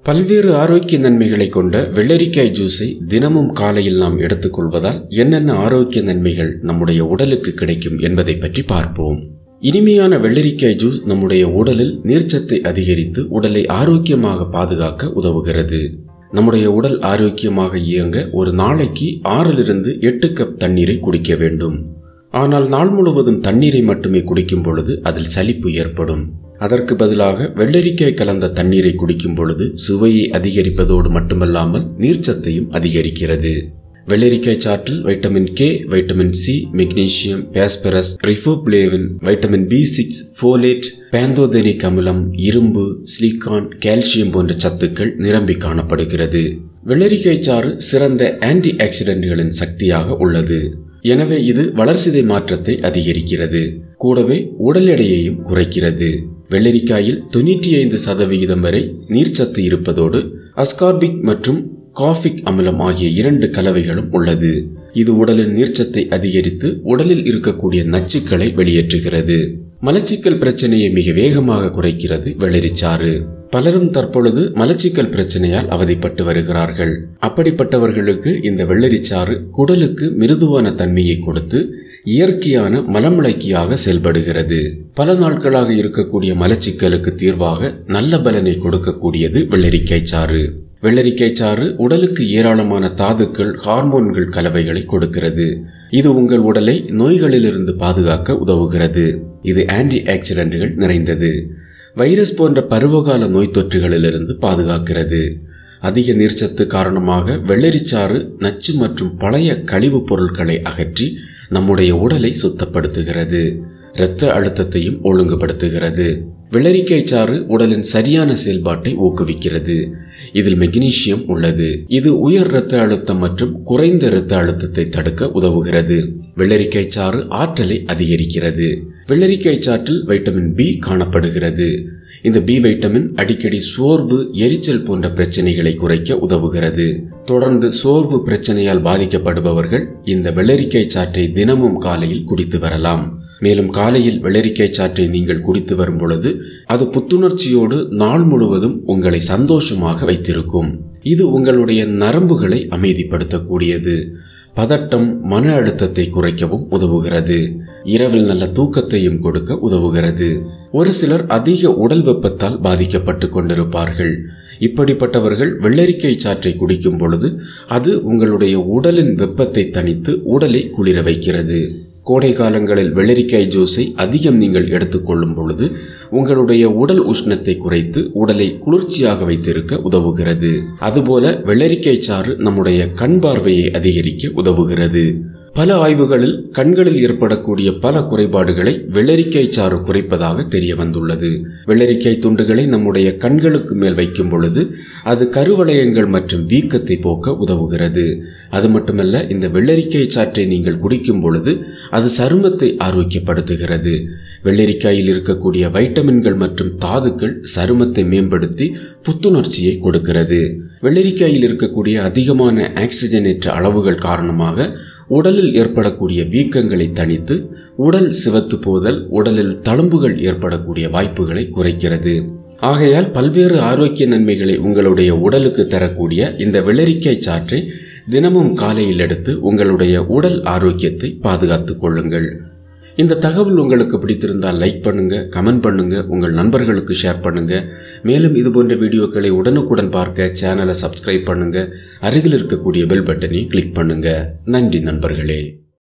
பல்வேறு ஆரோக்கிய நன்மைகளை கொண்ட வெள்ளரிக்காய் ஜூஸை தினமும் காலையில் நாம் எடுத்துக்கொள்வதால் என்னென்ன ஆரோக்கிய நன்மைகள் நம்முடைய உடலுக்கு கிடைக்கும் என்பதை பற்றி பார்ப்போம் இனிமையான வெள்ளரிக்காய் ஜூஸ் நம்முடைய உடலில் நீர்ச்சத்தை அதிகரித்து உடலை ஆரோக்கியமாக பாதுகாக்க உதவுகிறது நம்முடைய உடல் ஆரோக்கியமாக இயங்க ஒரு நாளைக்கு ஆறிலிருந்து எட்டு கப் தண்ணீரை குடிக்க வேண்டும் ஆனால் நாள் முழுவதும் தண்ணீரை மட்டுமே குடிக்கும் பொழுது அதில் சலிப்பு ஏற்படும் அதற்கு பதிலாக வெள்ளரிக்காய் கலந்த தண்ணீரை குடிக்கும் பொழுது சுவையை அதிகரிப்பதோடு மட்டுமல்லாமல் நீர்ச்சத்தையும் அதிகரிக்கிறது வெள்ளரிக்காய் சாற்றில் vitamin K vitamin C magnesium phosphorus riboflavin vitamin B six folate pantothenic அமிலம் இரும்பு சிலிக்கான் கால்சியம் போன்ற சத்துக்கள் நிரம்பி காணப்படுகிறது வெள்ளரிக்காய் சாறு சிறந்த ஆன்டி ஆக்சிடென்ட்களின் சக்தியாக உள்ளது எனவே இது வளர்சிதை மாற்றத்தை அதிகரிக்கிறது கூடவே உடல் எடையையும் குறைக்கிறது வெள்ளரிக்காயில் தொண்ணூற்றி ஐந்து சதவிகிதம் வரை நீர்ச்சத்து இருப்பதோடு அஸ்கார்பிக் மற்றும் காஃபிக் அமிலம் ஆகிய இரண்டு கலவைகளும் உள்ளது இது உடலின் நீர்ச்சத்தை அதிகரித்து உடலில் இருக்கக்கூடிய நச்சுக்களை வெளியேற்றுகிறது மலச்சிக்கல் பிரச்சனையை மிக வேகமாக குறைக்கிறது வெள்ளரிச்சாறு பலரும் தற்பொழுது மலச்சிக்கல் பிரச்சனையால் அவதிப்பட்டு வருகிறார்கள் அப்படிப்பட்டவர்களுக்கு இந்த வெள்ளரிச்சாறு குடலுக்கு மிருதுவான தன்மையை கொடுத்து இயற்கையான மலமுளைக்கியாக செயல்படுகிறது பல நாட்களாக இருக்கக்கூடிய மலச்சிக்கலுக்கு தீர்வாக நல்ல பலனை கொடுக்கக்கூடியது வெள்ளரிக்காய் சாறு வெள்ளரிக்காய் சாறு உடலுக்கு ஏராளமான தாதுக்கள் ஹார்மோன்கள் கலவைகளை கொடுக்கிறது இது உங்கள் உடலை நோய்களிலிருந்து பாதுகாக்க உதவுகிறது இது ஆன்டி ஆக்சிடென்ட்கள் நிறைந்தது வைரஸ் போன்ற பருவகால நோய் தொற்றுகளிலிருந்து பாதுகாக்கிறது அதிக நீர்ச்சத்து காரணமாக வெள்ளரிச்சாறு நச்சு மற்றும் பழைய கழிவுப் பொருட்களை அகற்றி நம்முடைய உடலை சுத்தப்படுத்துகிறது இரத்த அழுத்தத்தையும் ஒழுங்குபடுத்துகிறது வெள்ளரிக்காய் சாறு உடலின் சரியான செயல்பாட்டை ஊக்குவிக்கிறது இதில் மெக்னீசியம் உள்ளது இது உயர் இரத்த அழுத்தம் மற்றும் குறைந்த இரத்த அழுத்தத்தை தடுக்க உதவுகிறது வெள்ளரிக்காய் சாறு ஆற்றலை அதிகரிக்கிறது வெள்ளரிக்காய் சாற்றில் வைட்டமின் பி காணப்படுகிறது இந்த பி வைட்டமின் அடிக்கடி சோர்வு எரிச்சல் போன்ற பிரச்சனைகளை குறைக்க உதவுகிறது தொடர்ந்து சோர்வு பிரச்சனையால் பாதிக்கப்படுபவர்கள் இந்த வெள்ளரிக்காய் சாற்றை தினமும் காலையில் குடித்து வரலாம் மேலும் காலையில் வெள்ளரிக்காய் சாற்றை நீங்கள் குடித்து வரும் பொழுது அது புத்துணர்ச்சியோடு நாள் முழுவதும் உங்களை சந்தோஷமாக வைத்திருக்கும் இது உங்களுடைய நரம்புகளை அமைதிப்படுத்தக்கூடியது பதட்டம் மன அழுத்தத்தை குறைக்கவும் உதவுகிறது இரவில் நல்ல தூக்கத்தையும் கொடுக்க உதவுகிறது ஒரு சிலர் அதிக உடல் வெப்பத்தால் பாதிக்கப்பட்டு கொண்டிருப்பார்கள் இப்படிப்பட்டவர்கள் வெள்ளரிக்காய் சாற்றை குடிக்கும் பொழுது அது உங்களுடைய உடலின் வெப்பத்தை தணித்து உடலை குளிர வைக்கிறது கோடை காலங்களில் வெள்ளரிக்காய் ஜூஸை அதிகம் நீங்கள் எடுத்துக்கொள்ளும் பொழுது உங்களுடைய உடல் உஷ்ணத்தை குறைத்து உடலை குளிர்ச்சியாக வைத்திருக்க உதவுகிறது அதுபோல வெள்ளரிக்காய் சாறு நம்முடைய கண் பார்வையை அதிகரிக்க உதவுகிறது பல ஆய்வுகளில் கண்களில் ஏற்படக்கூடிய பல குறைபாடுகளை வெள்ளரிக்காய் சாறு குறைப்பதாக தெரிய வந்துள்ளது வெள்ளரிக்காய் துண்டுகளை நம்முடைய கண்களுக்கு மேல் வைக்கும் பொழுது அது கருவளையங்கள் மற்றும் வீக்கத்தை போக்க உதவுகிறது அது மட்டுமல்ல இந்த வெள்ளரிக்காய் சாற்றை நீங்கள் குடிக்கும் பொழுது அது சருமத்தை ஆரோக்கியப்படுத்துகிறது வெள்ளரிக்காயில் இருக்கக்கூடிய வைட்டமின்கள் மற்றும் தாதுக்கள் சருமத்தை மேம்படுத்தி புத்துணர்ச்சியை கொடுக்கிறது வெள்ளரிக்காயில் இருக்கக்கூடிய அதிகமான ஆக்சிஜனேற்ற அளவுகள் காரணமாக உடலில் ஏற்படக்கூடிய வீக்கங்களை தணித்து உடல் சிவத்து போதல் உடலில் தழும்புகள் ஏற்படக்கூடிய வாய்ப்புகளை குறைக்கிறது ஆகையால் பல்வேறு ஆரோக்கிய நன்மைகளை உங்களுடைய உடலுக்கு தரக்கூடிய இந்த வெள்ளரிக்காய் சாற்றை தினமும் காலையில் எடுத்து உங்களுடைய உடல் ஆரோக்கியத்தை பாதுகாத்துக் கொள்ளுங்கள் இந்த தகவல் உங்களுக்கு பிடித்திருந்தால் லைக் பண்ணுங்க கமெண்ட் பண்ணுங்க உங்கள் நண்பர்களுக்கு ஷேர் பண்ணுங்க மேலும் இது போன்ற வீடியோக்களை உடனுக்குடன் பார்க்க சேனலை சப்ஸ்கிரைப் பண்ணுங்க அருகில் இருக்கக்கூடிய பெல் பட்டனை கிளிக் பண்ணுங்க நன்றி நண்பர்களே